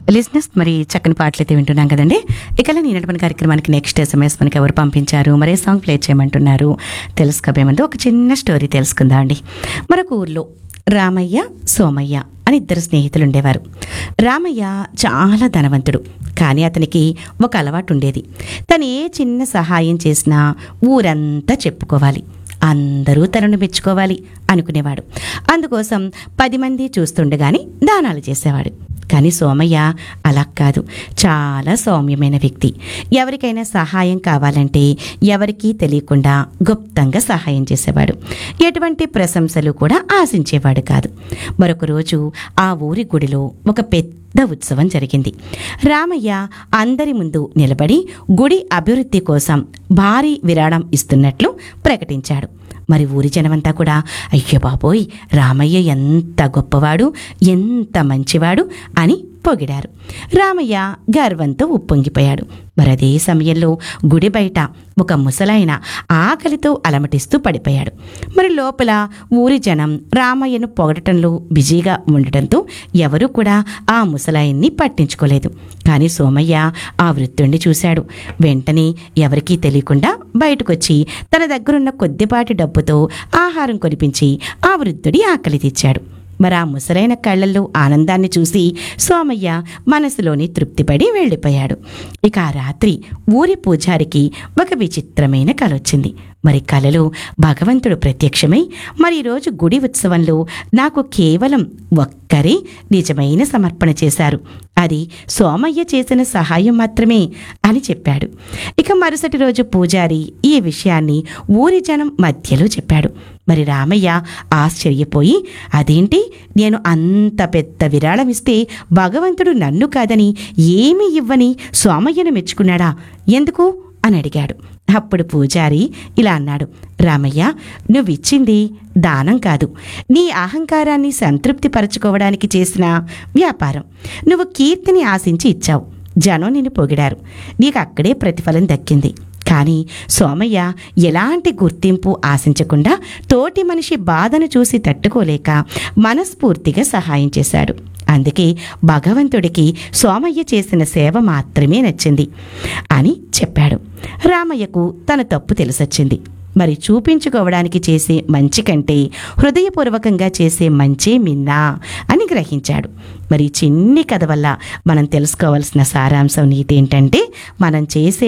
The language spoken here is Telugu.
లిజినెస్ మరి చక్కని పాటలు అయితే వింటున్నాం కదండి ఇక నేనటువంటి కార్యక్రమానికి నెక్స్ట్ ఎస్ఎంఎస్ మనకి ఎవరు పంపించారు మరే సాంగ్ ప్లే చేయమంటున్నారు తెలుసుకోబోయే ముందు ఒక చిన్న స్టోరీ తెలుసుకుందాం అండి మరొక ఊర్లో రామయ్య సోమయ్య అని ఇద్దరు స్నేహితులు ఉండేవారు రామయ్య చాలా ధనవంతుడు కానీ అతనికి ఒక అలవాటు ఉండేది తను ఏ చిన్న సహాయం చేసినా ఊరంతా చెప్పుకోవాలి అందరూ తనను మెచ్చుకోవాలి అనుకునేవాడు అందుకోసం పది మంది చూస్తుండగానే దానాలు చేసేవాడు కానీ సోమయ్య అలా కాదు చాలా సౌమ్యమైన వ్యక్తి ఎవరికైనా సహాయం కావాలంటే ఎవరికీ తెలియకుండా గుప్తంగా సహాయం చేసేవాడు ఎటువంటి ప్రశంసలు కూడా ఆశించేవాడు కాదు మరొక రోజు ఆ ఊరి గుడిలో ఒక పెద్ద ఉత్సవం జరిగింది రామయ్య అందరి ముందు నిలబడి గుడి అభివృద్ధి కోసం భారీ విరాళం ఇస్తున్నట్లు ప్రకటించాడు మరి ఊరి జనమంతా కూడా అయ్యో బాబోయ్ రామయ్య ఎంత గొప్పవాడు ఎంత మంచివాడు అని పొగిడారు రామయ్య గర్వంతో ఉప్పొంగిపోయాడు మరి అదే సమయంలో గుడి బయట ఒక ముసలాయన ఆకలితో అలమటిస్తూ పడిపోయాడు మరి లోపల ఊరి జనం రామయ్యను పొగడటంలో బిజీగా ఉండటంతో ఎవరూ కూడా ఆ ముసలాయన్ని పట్టించుకోలేదు కానీ సోమయ్య ఆ వృద్ధుణ్ణి చూశాడు వెంటనే ఎవరికీ తెలియకుండా బయటకొచ్చి తన దగ్గరున్న కొద్దిపాటి డబ్బుతో ఆహారం కొనిపించి ఆ వృద్ధుడి ఆకలి తీర్చాడు మరి ఆ ముసలైన కళ్ళల్లో ఆనందాన్ని చూసి సోమయ్య మనసులోని తృప్తిపడి వెళ్ళిపోయాడు ఇక ఆ రాత్రి ఊరి పూజారికి ఒక విచిత్రమైన కల వచ్చింది మరి కలలో భగవంతుడు ప్రత్యక్షమై మరి ఈరోజు గుడి ఉత్సవంలో నాకు కేవలం ఒక్కరే నిజమైన సమర్పణ చేశారు అది సోమయ్య చేసిన సహాయం మాత్రమే అని చెప్పాడు ఇక మరుసటి రోజు పూజారి ఈ విషయాన్ని ఊరి జనం మధ్యలో చెప్పాడు మరి రామయ్య ఆశ్చర్యపోయి అదేంటి నేను అంత పెద్ద విరాళం ఇస్తే భగవంతుడు నన్ను కాదని ఏమీ ఇవ్వని సోమయ్యను మెచ్చుకున్నాడా ఎందుకు అని అడిగాడు అప్పుడు పూజారి ఇలా అన్నాడు రామయ్య నువ్విచ్చింది దానం కాదు నీ అహంకారాన్ని సంతృప్తి పరచుకోవడానికి చేసిన వ్యాపారం నువ్వు కీర్తిని ఆశించి ఇచ్చావు జనం నిన్ను పొగిడారు నీకు అక్కడే ప్రతిఫలం దక్కింది కానీ సోమయ్య ఎలాంటి గుర్తింపు ఆశించకుండా తోటి మనిషి బాధను చూసి తట్టుకోలేక మనస్ఫూర్తిగా సహాయం చేశాడు అందుకే భగవంతుడికి సోమయ్య చేసిన సేవ మాత్రమే నచ్చింది అని చెప్పాడు రామయ్యకు తన తప్పు తెలిసొచ్చింది మరి చూపించుకోవడానికి చేసే మంచి కంటే హృదయపూర్వకంగా చేసే మంచే మిన్నా అని గ్రహించాడు మరి చిన్ని కథ వల్ల మనం తెలుసుకోవాల్సిన సారాంశం నీతి ఏంటంటే మనం చేసే